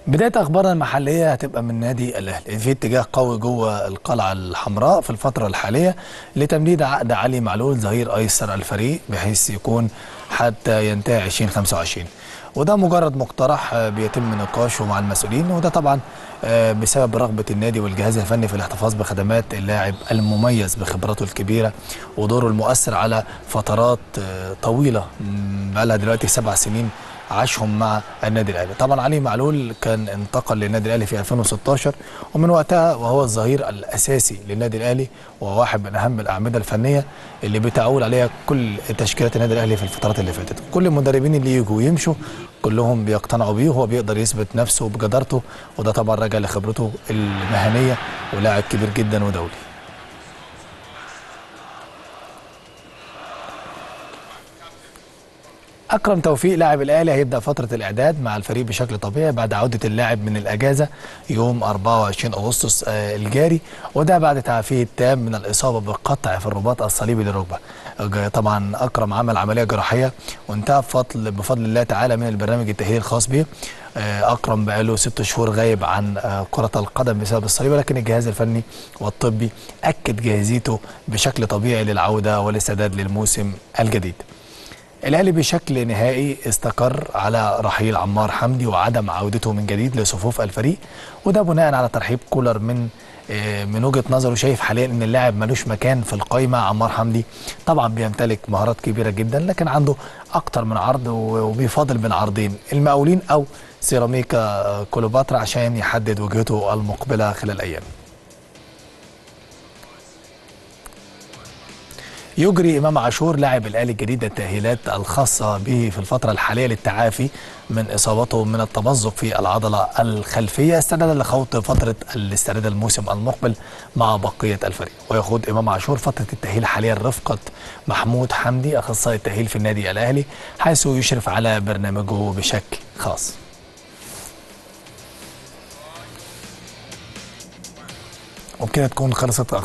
بدايه اخبارنا المحليه هتبقى من نادي الاهلي في اتجاه قوي جوه القلعه الحمراء في الفتره الحاليه لتمديد عقد علي معلول ظهير ايسر الفريق بحيث يكون حتى ينتهي 2025 وده مجرد مقترح بيتم نقاشه مع المسؤولين وده طبعا بسبب رغبه النادي والجهاز الفني في الاحتفاظ بخدمات اللاعب المميز بخبراته الكبيره ودوره المؤثر على فترات طويله بقى لها دلوقتي سبع سنين عاشهم مع النادي الاهلي طبعا علي معلول كان انتقل للنادي الاهلي في 2016 ومن وقتها وهو الظهير الاساسي للنادي الاهلي وواحد من اهم الاعمده الفنيه اللي بتعول عليها كل تشكيلات النادي الاهلي في الفترات اللي فاتت كل المدربين اللي يجوا ويمشوا كلهم بيقتنعوا بيه وهو بيقدر يثبت نفسه بجدارته وده طبعا راجع لخبرته المهنيه ولاعب كبير جدا ودولي اكرم توفيق لاعب الاهلي هيبدا فتره الاعداد مع الفريق بشكل طبيعي بعد عوده اللاعب من الاجازه يوم 24 اغسطس الجاري وده بعد تعافيه التام من الاصابه بالقطع في الرباط الصليبي للركبه طبعا اكرم عمل عمليه جراحيه وانتهى بفضل بفضل الله تعالى من البرنامج التاهيلي الخاص به اكرم بقاله ست شهور غايب عن كره القدم بسبب الصليب ولكن الجهاز الفني والطبي اكد جاهزيته بشكل طبيعي للعوده والاستعداد للموسم الجديد الاهلي بشكل نهائي استقر على رحيل عمار حمدي وعدم عودته من جديد لصفوف الفريق وده بناء على ترحيب كولر من من وجهه نظره شايف حاليا ان اللاعب ملوش مكان في القايمه عمار حمدي طبعا بيمتلك مهارات كبيره جدا لكن عنده اكتر من عرض وبيفاضل بين عرضين المقاولين او سيراميكا كليوباترا عشان يحدد وجهته المقبله خلال ايام يجري امام عاشور لاعب الاهلي الجديد التاهيلات الخاصه به في الفتره الحاليه للتعافي من اصابته من التمزق في العضله الخلفيه استعدادا لخوض فتره الاستعداد الموسم المقبل مع بقيه الفريق ويخوض امام عاشور فتره التاهيل حاليا رفقه محمود حمدي اخصائي التاهيل في النادي الاهلي حيث يشرف على برنامجه بشكل خاص وبكده تكون خلصت